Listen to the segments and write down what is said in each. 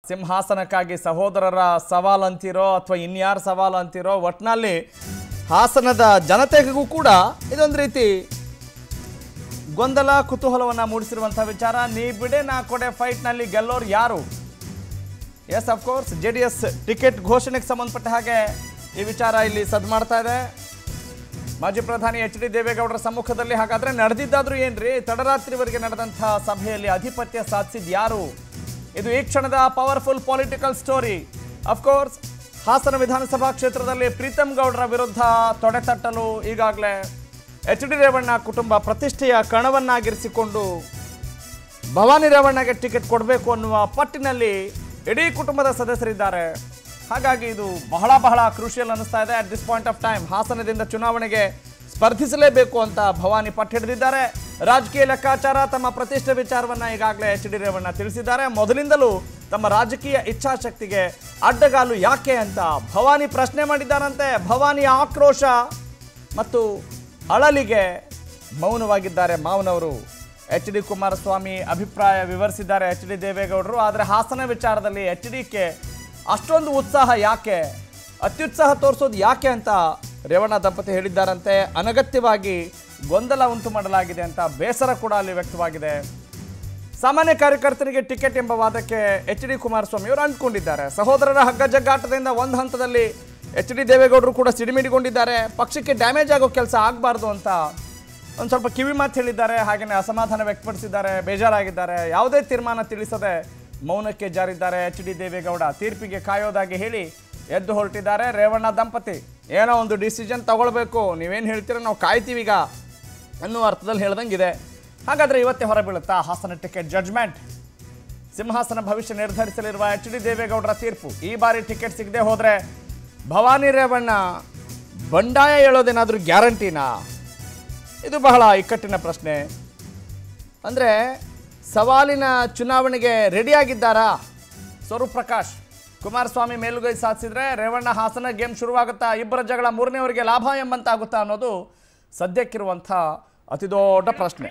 ಸಿಂಹಾಸನಕ್ಕಾಗಿ ಸಹೋದರರ ಸವಾಲ್ ಅಂತಿರೋ ಅಥವಾ ಇನ್ಯಾರ ಸವಾಲ್ ಅಂತಿರೋ ಒಟ್ನಲ್ಲಿ ಹಾಸನದ ಜನತೆಗೂ ಕೂಡ ಇದೊಂದು ರೀತಿ ಗೊಂದಲ ಕುತೂಹಲವನ್ನ ಮೂಡಿಸಿರುವಂತಹ ವಿಚಾರ ನೀ ಬಿಡೆ ನಾ ಕೊಡೆ ಫೈಟ್ನಲ್ಲಿ ಗೆಲ್ಲೋರು ಯಾರು yes of course J D S ticket ಘೋಷಣೆಗೆ ಸಂಬಂಧಪಟ್ಟ ಹಾಗೆ ಈ ವಿಚಾರ ಇಲ್ಲಿ ಸದ್ ಮಾಡ್ತಾ ಇದೆ ಮಾಜಿ ಪ್ರಧಾನಿ ಎಚ್ ಡಿ ದೇವೇಗೌಡರ ಸಮ್ಮುಖದಲ್ಲಿ ಹಾಗಾದ್ರೆ ನಡೆದಿದ್ದಾದ್ರೂ ಏನ್ರಿ ತಡರಾತ್ರಿವರೆಗೆ ನಡೆದಂತಹ ಸಭೆಯಲ್ಲಿ ಅಧಿಪತ್ಯ ಸಾಧಿಸಿದ ಯಾರು ಇದು ಈ ಕ್ಷಣದ powerful political story of course Hassan ವಿಧಾನಸಭಾ ಕ್ಷೇತ್ರದಲ್ಲಿ ಪ್ರೀತಮ್ ಗೌಡರ ವಿರುದ್ಧ ತೊಡೆತಟ್ಟಲು ಈಗಾಗಲೇ ಎಚ್ ಡಿ ರೇವಣ್ಣ ಕುಟುಂಬ ಪ್ರತಿಷ್ಠೆಯ ಕಣವನ್ನಾಗಿರಿಸಿಕೊಂಡು ಭವಾನಿ ರೇವಣ್ಣಗೆ ಟಿಕೆಟ್ ಕೊಡಬೇಕು ಅನ್ನುವ ಪಟ್ಟಿನಲ್ಲಿ ಇಡೀ ಕುಟುಂಬದ ಸದಸ್ಯರಿದ್ದಾರೆ ಹಾಗಾಗಿ ಇದು ಬಹಳ ಬಹಳ ಕ್ರೂಷಿಯಲ್ ಅನ್ನಿಸ್ತಾ ಇದೆ at this point of time ಹಾಸನದಿಂದ ಚುನಾವಣೆಗೆ ಸ್ಪರ್ಧಿಸಲೇಬೇಕು ಅಂತ ಭವಾನಿ ಪಟ್ಟು ಹಿಡಿದಿದ್ದಾರೆ ರಾಜಕೀಯ ಲೆಕ್ಕಾಚಾರ ತಮ್ಮ ಪ್ರತಿಷ್ಠೆ ವಿಚಾರವನ್ನ ಈಗಾಗಲೇ ಎಚ್ ಡಿ ರೇವಣ್ಣ ತಿಳಿಸಿದ್ದಾರೆ ಮೊದಲಿಂದಲೂ ತಮ್ಮ ರಾಜಕೀಯ ಇಚ್ಛಾಶಕ್ತಿಗೆ ಅಡ್ಡಗಾಲು ಯಾಕೆ ಅಂತ ಭವಾನಿ ಪ್ರಶ್ನೆ ಮಾಡಿದ್ದಾರಂತೆ ಭವಾನಿಯ ಆಕ್ರೋಶ ಮತ್ತು ಅಳಲಿಗೆ ಮೌನವಾಗಿದ್ದಾರೆ ಮಾವನವರು ಎಚ್ ಡಿ ಕುಮಾರಸ್ವಾಮಿ ಅಭಿಪ್ರಾಯ ವಿವರಿಸಿದ್ದಾರೆ ಎಚ್ ಡಿ ದೇವೇಗೌಡರು ಆದರೆ ಹಾಸನ ವಿಚಾರದಲ್ಲಿ ಎಚ್ ಡಿಗೆ ಅಷ್ಟೊಂದು ಉತ್ಸಾಹ ಯಾಕೆ ಅತ್ಯುತ್ಸಾಹ ತೋರಿಸೋದು ಯಾಕೆ ಅಂತ ರೇವಣ್ಣ ದಂಪತಿ ಹೇಳಿದ್ದಾರಂತೆ ಅನಗತ್ಯವಾಗಿ ಗೊಂದಲ ಉಂಟು ಮಾಡಲಾಗಿದೆ ಅಂತ ಬೇಸರ ಕೂಡ ಅಲ್ಲಿ ವ್ಯಕ್ತವಾಗಿದೆ ಸಾಮಾನ್ಯ ಕಾರ್ಯಕರ್ತರಿಗೆ ಟಿಕೆಟ್ ಎಂಬ ವಾದಕ್ಕೆ ಎಚ್ ಡಿ ಕುಮಾರಸ್ವಾಮಿ ಅವರು ಅಂಟ್ಕೊಂಡಿದ್ದಾರೆ ಸಹೋದರರ ಹಗ್ಗ ಜಗ್ಗಾಟದಿಂದ ಒಂದು ಹಂತದಲ್ಲಿ ಎಚ್ ಡಿ ದೇವೇಗೌಡರು ಕೂಡ ಸಿಡಿಮಿಡಿಗೊಂಡಿದ್ದಾರೆ ಪಕ್ಷಕ್ಕೆ ಡ್ಯಾಮೇಜ್ ಆಗೋ ಕೆಲಸ ಆಗಬಾರ್ದು ಅಂತ ಒಂದು ಸ್ವಲ್ಪ ಕಿವಿ ಮಾತು ಹೇಳಿದ್ದಾರೆ ಹಾಗೆಯೇ ಅಸಮಾಧಾನ ವ್ಯಕ್ತಪಡಿಸಿದ್ದಾರೆ ಬೇಜಾರಾಗಿದ್ದಾರೆ ಯಾವುದೇ ತೀರ್ಮಾನ ತಿಳಿಸದೆ ಮೌನಕ್ಕೆ ಜಾರಿದ್ದಾರೆ ಎಚ್ ಡಿ ದೇವೇಗೌಡ ತೀರ್ಪಿಗೆ ಕಾಯೋದಾಗಿ ಹೇಳಿ ಎದ್ದು ಹೊರಟಿದ್ದಾರೆ ರೇವಣ್ಣ ದಂಪತಿ ಏನೋ ಒಂದು ಡಿಸಿಷನ್ ತಗೊಳ್ಬೇಕು ನೀವೇನು ಹೇಳ್ತೀರೋ ನಾವು ಕಾಯ್ತೀವಿ ಈಗ ಅನ್ನುವ ಅರ್ಥದಲ್ಲಿ ಹೇಳ್ದಂಗಿದೆ ಹಾಗಾದ್ರೆ ಇವತ್ತೇ ಹೊರಬೀಳುತ್ತಾ ಹಾಸನ ಟಿಕೆಟ್ ಜಡ್ಜ್ಮೆಂಟ್ ಸಿಂಹಾಸನ ಭವಿಷ್ಯ ನಿರ್ಧರಿಸಲಿರುವ ಎಚ್ ಡಿ ದೇವೇಗೌಡರ ತೀರ್ಪು ಈ ಬಾರಿ ಟಿಕೆಟ್ ಸಿಗದೆ ಹೋದ್ರೆ ಭವಾನಿ ರೇವಣ್ಣ ಬಂಡಾಯ ಹೇಳೋದೇನಾದ್ರೂ ಗ್ಯಾರಂಟಿನಾ ಇದು ಬಹಳ ಇಕ್ಕಟ್ಟಿನ ಪ್ರಶ್ನೆ ಅಂದರೆ ಸವಾಲಿನ ಚುನಾವಣೆಗೆ ರೆಡಿಯಾಗಿದ್ದಾರಾ ಸ್ವರೂಪ್ ಪ್ರಕಾಶ್ ಕುಮಾರಸ್ವಾಮಿ ಮೇಲುಗೈ ಸಾಧಿಸಿದ್ರೆ ರೇವಣ್ಣ ಹಾಸನ ಗೇಮ್ ಶುರುವಾಗುತ್ತಾ ಇಬ್ಬರ ಜಗಳ ಮೂರನೇವರಿಗೆ ಲಾಭ ಎಂಬಂತಾಗುತ್ತಾ ಅನ್ನೋದು ಸದ್ಯಕ್ಕಿರುವಂಥ ಅತಿದೊಡ್ಡ ಪ್ರಶ್ನೆ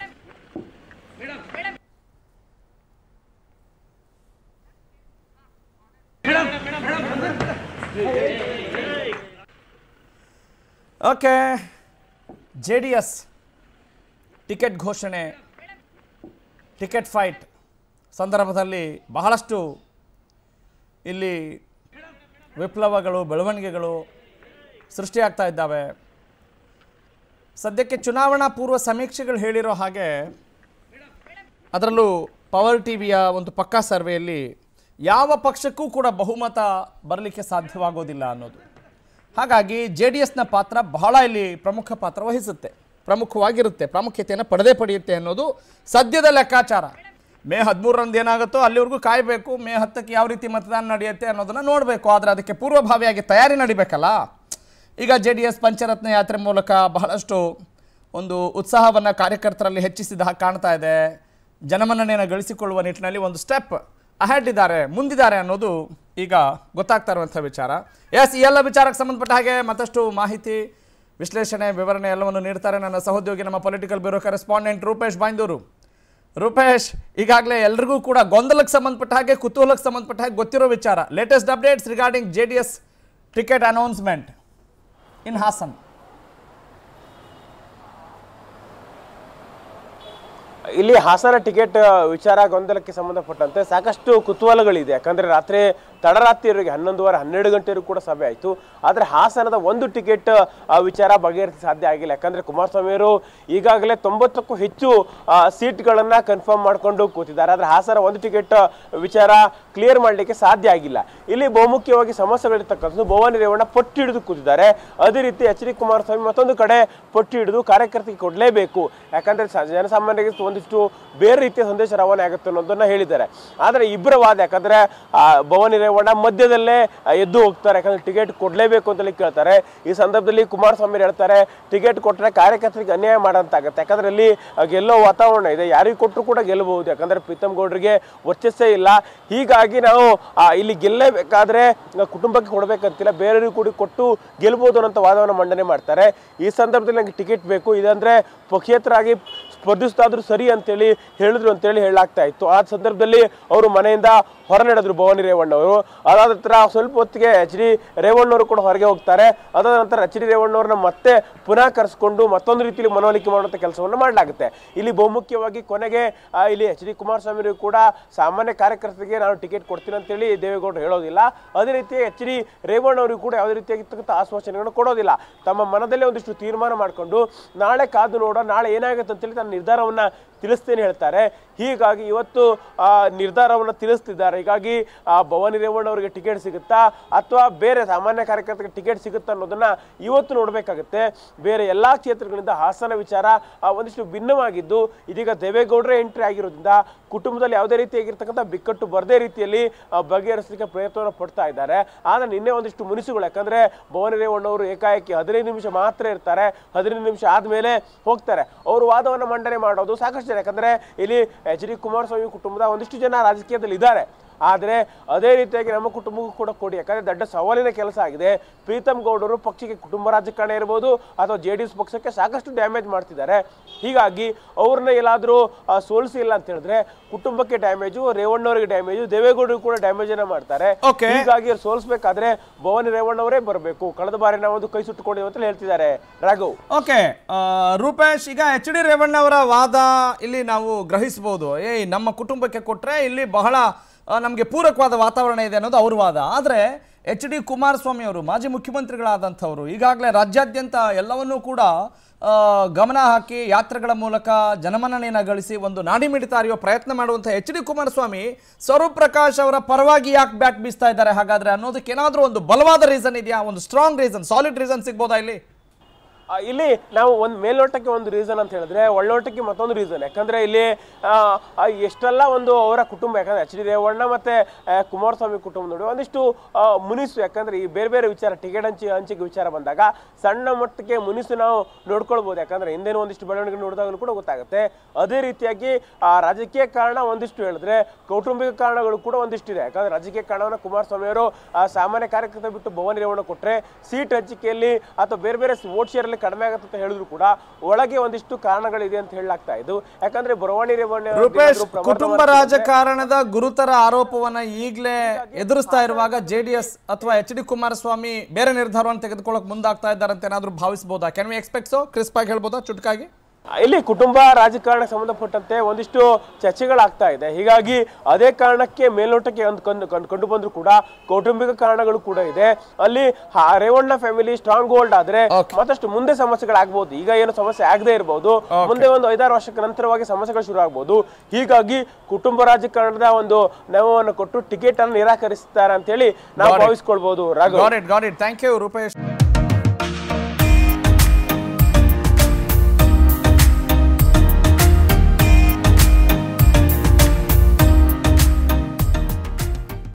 okay J D S ticket ಘೋಷಣೆ ಟಿಕೆಟ್ ಫೈಟ್ ಸಂದರ್ಭದಲ್ಲಿ ಬಹಳಷ್ಟು ಇಲ್ಲಿ ವಿಪ್ಲವಗಳು ಬೆಳವಣಿಗೆಗಳು ಸೃಷ್ಟಿಯಾಗ್ತಾ ಇದ್ದಾವೆ ಸದ್ಯಕ್ಕೆ ಚುನಾವಣಾ ಪೂರ್ವ ಸಮೀಕ್ಷೆಗಳು ಹೇಳಿರೋ ಹಾಗೆ ಅದರಲ್ಲೂ ಪವರ್ ಟಿ ವಿಯ ಒಂದು ಪಕ್ಕಾ ಸರ್ವೆಯಲ್ಲಿ ಯಾವ ಪಕ್ಷಕ್ಕೂ ಕೂಡ ಬಹುಮತ ಬರಲಿಕ್ಕೆ ಸಾಧ್ಯವಾಗೋದಿಲ್ಲ ಅನ್ನೋದು ಹಾಗಾಗಿ ಜೆ ಡಿ ಎಸ್ನ ಪಾತ್ರ ಬಹಳ ಇಲ್ಲಿ ಪ್ರಮುಖ ಪಾತ್ರ ವಹಿಸುತ್ತೆ ಪ್ರಮುಖವಾಗಿರುತ್ತೆ ಪ್ರಾಮುಖ್ಯತೆಯನ್ನು ಪಡೆದೇ ಪಡೆಯುತ್ತೆ ಅನ್ನೋದು ಸದ್ಯದ ಲೆಕ್ಕಾಚಾರ ಮೇ ಹದಿಮೂರರಂದು ಏನಾಗುತ್ತೋ ಅಲ್ಲಿವರೆಗೂ ಕಾಯಬೇಕು ಮೇ ಹತ್ತಕ್ಕೆ ಯಾವ ರೀತಿ ಮತದಾನ ನಡೆಯುತ್ತೆ ಅನ್ನೋದನ್ನು ನೋಡಬೇಕು ಆದರೆ ಅದಕ್ಕೆ ಪೂರ್ವಭಾವಿಯಾಗಿ ತಯಾರಿ ನಡಿಬೇಕಲ್ಲ ಈಗ ಜೆ ಡಿ ಎಸ್ ಪಂಚರತ್ನ ಯಾತ್ರೆ ಮೂಲಕ ಬಹಳಷ್ಟು ಒಂದು ಉತ್ಸಾಹವನ್ನು ಕಾರ್ಯಕರ್ತರಲ್ಲಿ ಹೆಚ್ಚಿಸಿದ ಹಾಗೆ ಕಾಣ್ತಾ ಇದೆ ಜನಮನ್ನಣೆಯನ್ನು ಗಳಿಸಿಕೊಳ್ಳುವ ನಿಟ್ಟಿನಲ್ಲಿ ಒಂದು ಸ್ಟೆಪ್ ಅಹೆಡ್ ಇದ್ದಾರೆ ಮುಂದಿದ್ದಾರೆ ಅನ್ನೋದು ಈಗ ಗೊತ್ತಾಗ್ತಾ ಇರುವಂಥ ವಿಚಾರ ಎಸ್ ಈ ಎಲ್ಲ ವಿಚಾರಕ್ಕೆ ಸಂಬಂಧಪಟ್ಟ ಹಾಗೆ ಮತ್ತಷ್ಟು ಮಾಹಿತಿ ವಿಶ್ಲೇಷಣೆ ವಿವರಣೆ ಎಲ್ಲವನ್ನು ನೀಡ್ತಾರೆ ನನ್ನ ಸಹೋದ್ಯೋಗಿ ನಮ್ಮ political bureau correspondent Rupesh Bandur Rupesh ಈಗಾಗಲೇ ಎಲ್ರಿಗೂ ಕೂಡ ಗೊಂದಲಕ್ಕೆ ಸಂಬಂಧಪಟ್ಟ ಹಾಗೆ ಕುತೂಹಲಕ್ಕೆ ಸಂಬಂಧಪಟ್ಟ ಹಾಗೆ ಗೊತ್ತಿರೋ ವಿಚಾರ latest updates regarding J D S ticket announcement in Hassan ಇಲ್ಲಿ ಹಾಸನ ಟಿಕೆಟ್ ವಿಚಾರ ಗೊಂದಲಕ್ಕೆ ಸಂಬಂಧಪಟ್ಟಂತೆ ಸಾಕಷ್ಟು ಕುತೂಹಲಗಳಿದೆ ಯಾಕಂದ್ರೆ ರಾತ್ರಿ ತಡರಾತ್ರಿವರೆಗೆ ಹನ್ನೊಂದುವರೆ ಹನ್ನೆರಡು ಗಂಟೆವರೆಗೂ ಕೂಡ ಸಭೆ ಆಯಿತು ಆದರೆ ಹಾಸನದ ಒಂದು ಟಿಕೆಟ್ ವಿಚಾರ ಬಗೆಹರಿಸಿ ಸಾಧ್ಯ ಆಗಿಲ್ಲ ಯಾಕಂದ್ರೆ ಕುಮಾರಸ್ವಾಮಿಯವರು ಈಗಾಗಲೇ ತೊಂಬತ್ತಕ್ಕೂ ಹೆಚ್ಚು ಆ, ಸೀಟ್ಗಳನ್ನ ಕನ್ಫರ್ಮ್ ಮಾಡ್ಕೊಂಡು ಕೂತಿದ್ದಾರೆ ಆದರೆ ಹಾಸನ ಒಂದು ಟಿಕೆಟ್ ವಿಚಾರ ಕ್ಲಿಯರ್ ಮಾಡಲಿಕ್ಕೆ ಸಾಧ್ಯ ಆಗಿಲ್ಲ ಇಲ್ಲಿ ಬಹುಮುಖ್ಯವಾಗಿ ಸಮಸ್ಯೆಗಳಿರ್ತಕ್ಕಂಥದ್ದು ಭವಾನಿ ರೇವಣ್ಣ ಪಟ್ಟಿ ಹಿಡಿದು ಕೂತಿದ್ದಾರೆ ಅದೇ ರೀತಿ ಎಚ್ ಡಿ ಕುಮಾರಸ್ವಾಮಿ ಮತ್ತೊಂದು ಕಡೆ ಪಟ್ಟಿ ಹಿಡಿದು ಕಾರ್ಯಕರ್ತರಿಗೆ ಕೊಡಲೇಬೇಕು ಯಾಕಂದ್ರೆ ಸ- ಜನಸಾಮಾನ್ಯರಿಗೆ ಒಂದಿಷ್ಟು ಬೇರೆ ರೀತಿಯ ಸಂದೇಶ ರವಾನೆ ಆಗುತ್ತೆ ಅನ್ನೋದನ್ನ ಹೇಳಿದ್ದಾರೆ ಆದರೆ ಇಬ್ಬರ ವಾದ ಯಾಕಂದ್ರೆ ಆ, ಭವಾನಿ ರೇವಣ್ಣ ಮಧ್ಯದಲ್ಲೇ ಆ, ಎದ್ದು ಹೋಗ್ತಾರೆ ಯಾಕಂದ್ರೆ ಟಿಕೆಟ್ ಕೊಡ್ಲೇಬೇಕು ಅಂತೇಳಿ ಕೇಳ್ತಾರೆ ಈ ಸಂದರ್ಭದಲ್ಲಿ ಕುಮಾರಸ್ವಾಮಿ ಹೇಳ್ತಾರೆ ಟಿಕೆಟ್ ಕೊಟ್ಟರೆ ಕಾರ್ಯಕರ್ತರಿಗೆ ಅನ್ಯಾಯ ಮಾಡೋಂತಾಗತ್ತೆ ಯಾಕಂದ್ರೆ ಅಲ್ಲಿ ಆ, ಗೆಲ್ಲೋ ವಾತಾವರಣ ಇದೆ ಯಾರಿಗೆ ಕೊಟ್ಟರು ಕೂಡ ಗೆಲ್ಲಬಹುದು ಯಾಕಂದ್ರೆ ಪ್ರೀತಮ್ ಗೌಡ್ರಿಗೆ ವರ್ಚಸ್ಸೇ ಇಲ್ಲ ಹೀಗಾಗಿ ನಾವು ಆ, ಇಲ್ಲಿ ಗೆಲ್ಲೇಬೇಕಾದ್ರೆ ಆ, ಕುಟುಂಬಕ್ಕೆ ಕೊಡ್ಬೇಕಂತಿಲ್ಲ ಬೇರೆಯವ್ರಿಗೆ ಕೂಡ ಕೊಟ್ಟು ಗೆಲ್ಬಹುದು ಅನ್ನೋ ವಾದವನ್ನು ಮಂಡನೆ ಮಾಡ್ತಾರೆ ಈ ಸಂದರ್ಭದಲ್ಲಿ ನನಗೆ ಟಿಕೆಟ್ ಬೇಕು ಇದಂದ್ರೆ ಪಕ್ಷೇತರಾಗಿ ಸ್ಪರ್ಧಿಸ್ತಾದ್ರೂ ಸರಿ ಅಂತೇಳಿ ಹೇಳಿದ್ರು ಅಂತೇಳಿ ಹೇಳಲಾಗ್ತಾ ಇತ್ತು ಆ ಸಂದರ್ಭದಲ್ಲಿ ಅವರು ಮನೆಯಿಂದ ಹೊರ ನಡೆದ್ರು ಭವಾನಿ ರೇವಣ್ಣ ಅವರು ಅದಾದ ನಂತರ ಸ್ವಲ್ಪ ಹೊತ್ತಿಗೆ ಎಚ್ ಡಿ ರೇವಣ್ಣವರು ಕೂಡ ಹೊರಗೆ ಹೋಗ್ತಾರೆ ಅದಾದ ನಂತರ ಎಚ್ ಡಿ ರೇವಣ್ಣವ್ರನ್ನ ಮತ್ತೆ ಪುನಃ ಕರೆಸ್ಕೊಂಡು ಮತ್ತೊಂದು ರೀತಿಯಲ್ಲಿ ಮನವೊಲಿಕೆ ಮಾಡುವಂಥ ಕೆಲಸವನ್ನು ಮಾಡಲಾಗುತ್ತೆ ಇಲ್ಲಿ ಬಹುಮುಖ್ಯವಾಗಿ ಕೊನೆಗೆ ಆ, ಇಲ್ಲಿ ಎಚ್ ಡಿ ಕುಮಾರಸ್ವಾಮಿ ಅವರು ಕೂಡ ಸಾಮಾನ್ಯ ಕಾರ್ಯಕರ್ತರಿಗೆ ನಾನು ಟಿಕೆಟ್ ಕೊಡ್ತೀನಿ ಅಂತೇಳಿ ದೇವೇಗೌಡರು ಹೇಳೋದಿಲ್ಲ ಅದೇ ರೀತಿ ಎಚ್ ಡಿ ರೇವಣ್ಣ ಅವರಿಗೂ ಕೂಡ ಯಾವುದೇ ರೀತಿಯಾಗಿರ್ತಕ್ಕಂಥ ಆಶ್ವಾಸನೆಗಳನ್ನು ಕೊಡೋದಿಲ್ಲ ತಮ್ಮ ಮನದಲ್ಲೇ ಒಂದಿಷ್ಟು ತೀರ್ಮಾನ ಮಾಡಿಕೊಂಡು ನಾಳೆ ಕಾದು ನೋಡೋ ನಾಳೆ ಏನಾಗುತ್ತೆ ಅಂತೇಳಿ ತನ್ನ ನಿರ್ಧಾರವನ್ನ ತಿಳಿಸ್ತೇನೆ ಹೇಳ್ತಾರೆ ಹೀಗಾಗಿ ಇವತ್ತು ಆ ನಿರ್ಧಾರವನ್ನು ತಿಳಿಸ್ತಿದ್ದಾರೆ ಹೀಗಾಗಿ ಆ ಭವಾನಿ ರೇವಣ್ಣ ಅವರಿಗೆ ಟಿಕೆಟ್ ಸಿಗುತ್ತಾ ಅಥವಾ ಬೇರೆ ಸಾಮಾನ್ಯ ಕಾರ್ಯಕರ್ತರಿಗೆ ಟಿಕೆಟ್ ಸಿಗುತ್ತಾ ಅನ್ನೋದನ್ನ ಇವತ್ತು ನೋಡಬೇಕಾಗುತ್ತೆ ಬೇರೆ ಎಲ್ಲಾ ಕ್ಷೇತ್ರಗಳಿಂದ ಹಾಸನ ವಿಚಾರ ಆ, ಒಂದಿಷ್ಟು ಭಿನ್ನವಾಗಿದ್ದು ಇದೀಗ ದೇವೇಗೌಡರೇ ಎಂಟ್ರಿ ಆಗಿರೋದ್ರಿಂದ ಕುಟುಂಬದಲ್ಲಿ ಯಾವುದೇ ರೀತಿಯಾಗಿರ್ತಕ್ಕಂಥ ಬಿಕ್ಕಟ್ಟು ಬರದೇ ರೀತಿಯಲ್ಲಿ ಆ, ಬಗೆಹರಿಸಲಿಕ್ಕೆ ಪ್ರಯತ್ನವನ್ನು ಪಡ್ತಾ ಇದ್ದಾರೆ ಆದ್ರೆ ನಿನ್ನೆ ಒಂದಿಷ್ಟು ಮುನಿಸುಗಳು ಯಾಕಂದ್ರೆ ಭವಾನಿ ರೇವಣ್ಣ ಅವರು ಏಕಾಏಕಿ ಹದಿನೈದು ನಿಮಿಷ ಮಾತ್ರ ಇರ್ತಾರೆ ಹದಿನೈದು ನಿಮಿಷ ಆದ್ಮೇಲೆ ಹೋಗ್ತಾರೆ ಅವರು ವಾದವನ್ನು ಮಂಡನೆ ಮಾಡೋದು ಸಾಕಷ್ಟು ಜನ ಯಾಕಂದ್ರೆ ಇಲ್ಲಿ ಎಚ್ ಡಿ ಕುಮಾರಸ್ವಾಮಿ ಕುಟುಂಬದ ಒಂದಿಷ್ಟು ಜನ ರಾಜಕೀಯದಲ್ಲಿ ಇದ್ದಾರೆ ಆದರೆ ಅದೇ ರೀತಿಯಾಗಿ ನಮ್ಮ ಕುಟುಂಬಕ್ಕೂ ಕೂಡ ಕೊಡಿ ಯಾಕಂದ್ರೆ ದೊಡ್ಡ ಸವಾಲಿನ ಕೆಲಸ ಆಗಿದೆ ಪ್ರೀತಮ್ ಗೌಡರು ಪಕ್ಷಕ್ಕೆ ಕುಟುಂಬ ರಾಜಕಾರಣ ಇರ್ಬೋದು ಅಥವಾ ಜೆ ಡಿ ಎಸ್ ಪಕ್ಷಕ್ಕೆ ಸಾಕಷ್ಟು ಡ್ಯಾಮೇಜ್ ಮಾಡ್ತಿದ್ದಾರೆ ಹೀಗಾಗಿ ಅವ್ರನ್ನ ಎಲ್ಲಾದರೂ ಸೋಲಿಸಿಲ್ಲ ಅಂತ ಹೇಳಿದ್ರೆ ಕುಟುಂಬಕ್ಕೆ ಡ್ಯಾಮೇಜು ರೇವಣ್ಣವರಿಗೆ ಡ್ಯಾಮೇಜು ದೇವೇಗೌಡರಿಗೂ ಕೂಡ ಡ್ಯಾಮೇಜ್ ಅನ್ನ ಮಾಡ್ತಾರೆ Okay. ಹೀಗಾಗಿ ಅವ್ರು ಸೋಲಿಸಬೇಕಾದ್ರೆ ಭವಾನಿ ರೇವಣ್ಣವರೇ ಬರಬೇಕು ಕಳೆದ ಬಾರಿ ನಾವು ಒಂದು ಕೈ ಸುಟ್ಟುಕೊಂಡಿದ್ದೇವೆ ಅಂತ ಹೇಳ್ತಿದ್ದಾರೆ ರಾಘವ್ ಓಕೆ ರೂಪೇಶ್ ಈಗ ಎಚ್ ಡಿ ರೇವಣ್ಣ ಅವರ ವಾದ ಇಲ್ಲಿ ನಾವು ಗ್ರಹಿಸಬಹುದು ಏಯ್ ನಮ್ಮ ಕುಟುಂಬಕ್ಕೆ ಕೊಟ್ರೆ ಇಲ್ಲಿ ಬಹಳ ನಮಗೆ ಪೂರಕವಾದ ವಾತಾವರಣ ಇದೆ ಅನ್ನೋದು ಅವ್ರ ವಾದ ಆದರೆ ಎಚ್ ಡಿ ಕುಮಾರಸ್ವಾಮಿ ಅವರು ಮಾಜಿ ಮುಖ್ಯಮಂತ್ರಿಗಳಾದಂಥವ್ರು ಈಗಾಗಲೇ ರಾಜ್ಯಾದ್ಯಂತ ಎಲ್ಲವನ್ನೂ ಕೂಡ ಆ, ಗಮನ ಹಾಕಿ ಯಾತ್ರೆಗಳ ಮೂಲಕ ಜನಮನ್ನಣೆಯನ್ನು ಗಳಿಸಿ ಒಂದು ನಾಡಿ ಮಿಡಿತ ಅರಿಯುವ ಪ್ರಯತ್ನ ಮಾಡುವಂಥ ಎಚ್ ಡಿ ಕುಮಾರಸ್ವಾಮಿ ಸ್ವರೂಪ್ ಪ್ರಕಾಶ್ ಅವರ ಪರವಾಗಿ ಯಾಕೆ ಬ್ಯಾಟ್ ಬೀಸ್ತಾ ಇದ್ದಾರೆ ಹಾಗಾದ್ರೆ ಅನ್ನೋದಕ್ಕೆ ಏನಾದರೂ ಒಂದು ಬಲವಾದ ರೀಸನ್ ಇದೆಯಾ ಒಂದು ಸ್ಟ್ರಾಂಗ್ ರೀಸನ್ ಸಾಲಿಡ್ ರೀಸನ್ ಸಿಗ್ಬೋದಾ ಇಲ್ಲಿ ಆ, ಇಲ್ಲಿ ನಾವು ಒಂದು ಮೇಲ್ನೋಟಕ್ಕೆ ಒಂದು ರೀಸನ್ ಅಂತ ಹೇಳಿದ್ರೆ ಒಳ್ಳೋಟಕ್ಕೆ ಮತ್ತೊಂದು ರೀಸನ್ ಯಾಕಂದ್ರೆ ಇಲ್ಲಿ ಆ, ಆ, ಎಷ್ಟೆಲ್ಲ ಒಂದು ಅವರ ಕುಟುಂಬ ಯಾಕಂದ್ರೆ ಎಚ್ ಡಿ ರೇವಣ್ಣ ಮತ್ತೆ ಆ, ಕುಮಾರಸ್ವಾಮಿ ಕುಟುಂಬ ನೋಡಿ ಒಂದಿಷ್ಟು ಆ, ಮುನಿಸು ಯಾಕಂದ್ರೆ ಈ ಬೇರೆ ಬೇರೆ ವಿಚಾರ ಟಿಕೆಟ್ ಹಂಚಿ ಹಂಚಿಕೆ ವಿಚಾರ ಬಂದಾಗ ಸಣ್ಣ ಮಟ್ಟಕ್ಕೆ ಮುನಿಸು ನಾವು ನೋಡ್ಕೊಳ್ಬೋದು ಯಾಕಂದ್ರೆ ಹಿಂದೇನು ಒಂದಿಷ್ಟು ಬೆಳವಣಿಗೆ ನೋಡಿದಾಗಲೂ ಕೂಡ ಗೊತ್ತಾಗುತ್ತೆ ಅದೇ ರೀತಿಯಾಗಿ ಆ ರಾಜಕೀಯ ಕಾರಣ ಒಂದಿಷ್ಟು ಹೇಳಿದ್ರೆ ಕೌಟುಂಬಿಕ ಕಾರಣಗಳು ಕೂಡ ಒಂದಿಷ್ಟಿದೆ ಯಾಕಂದ್ರೆ ರಾಜಕೀಯ ಕಾರಣವನ್ನ ಕುಮಾರಸ್ವಾಮಿ ಅವರು ಆ, ಸಾಮಾನ್ಯ ಕಾರ್ಯಕರ್ತ ಬಿಟ್ಟು ಭವನ ರೇವಣ್ಣ ಕೊಟ್ರೆ ಸೀಟ್ ಹಂಚಿಕೆಯಲ್ಲಿ ಅಥವಾ ಬೇರೆ ಬೇರೆ ವೋಟ್ ಶೇರ್ ಅಲ್ಲಿ ಕಡಿಮೆ ಆಗುತ್ತೆ ಅಂತ ಹೇಳಿದ್ರು ಕೂಡ ಒಳಗೆ ಒಂದಿಷ್ಟು ಕಾರಣಗಳಿದೆ ಅಂತ ಹೇಳಲಾಗ್ತಾ ಇದು ಯಾಕಂದ್ರೆ ಬರವಣಿ ರೇವಣ್ಣ ಅವ್ರಿಗೆ ರೂಪೇಶ್ ಏನಾದ್ರು ಪ್ರಮಾಣ ಕುಟುಂಬ ಮಾಡ್ತಿದ್ರೆ- ರಾಜಕಾರಣದ ಗುರುತರ ಆರೋಪವನ್ನ ಈಗಲೇ ಎದುರಿಸ್ತಾ ಇರುವಾಗ ಜೆ ಡಿ ಎಸ್ ಅಥವಾ ಎಚ್ ಡಿ ಕುಮಾರಸ್ವಾಮಿ ಬೇರೆ ನಿರ್ಧಾರವನ್ನು ತೆಗೆದುಕೊಳ್ಳಕ್ ಮುಂದಾಗ್ತಾ ಇದ್ದಾರೆ ಅಂತ ಏನಾದ್ರು ಭಾವಿಸಬಹುದಾ can we expect so crisp ಆಗಿ ಹೇಳ್ಬೋದಾ ಚುಟ್ಕಾಗಿ ಇಲ್ಲಿ ಕುಟುಂಬ ರಾಜಕಾರಣಕ್ಕೆ ಸಂಬಂಧಪಟ್ಟಂತೆ ಒಂದಿಷ್ಟು ಚರ್ಚೆಗಳಾಗ್ತಾ ಇದೆ ಹೀಗಾಗಿ ಅದೇ ಕಾರಣಕ್ಕೆ ಮೇಲ್ನೋಟಕ್ಕೆ ಒಂದು ಕಂಡು ಕಂಡು ಕಂಡು ಬಂದ್ರು ಕೂಡ ಕೌಟುಂಬಿಕ ಕಾರಣಗಳು ಕೂಡ ಇದೆ ಅಲ್ಲಿ ಹ- ರೇವಣ್ಣ ಫ್ಯಾಮಿಲಿ ಸ್ಟ್ರಾಂಗ್ ಹೋಲ್ಡ್ ಆದ್ರೆ Okay. ಮತ್ತಷ್ಟು ಮುಂದೆ ಸಮಸ್ಯೆಗಳಾಗಬಹುದು ಈಗ ಏನು ಸಮಸ್ಯೆ ಆಗದೆ ಇರಬಹುದು ಮುಂದೆ ಒಂದು ಐದಾರು ವರ್ಷಕ್ಕೆ ನಂತರವಾಗಿ ಸಮಸ್ಯೆಗಳು ಶುರು ಆಗ್ಬಹುದು ಹೀಗಾಗಿ ಕುಟುಂಬ ರಾಜಕಾರಣದ ಒಂದು ನೆವವನ್ನು ಕೊಟ್ಟು ಟಿಕೆಟ್ ಅನ್ನು ನಿರಾಕರಿಸ್ತಾರೆ ಅಂತ ಹೇಳಿ ನಾವು Got it. ಭಾವಿಸ್ಕೊಳ್ಬಹುದು Raghav got it got it thank you Rupesh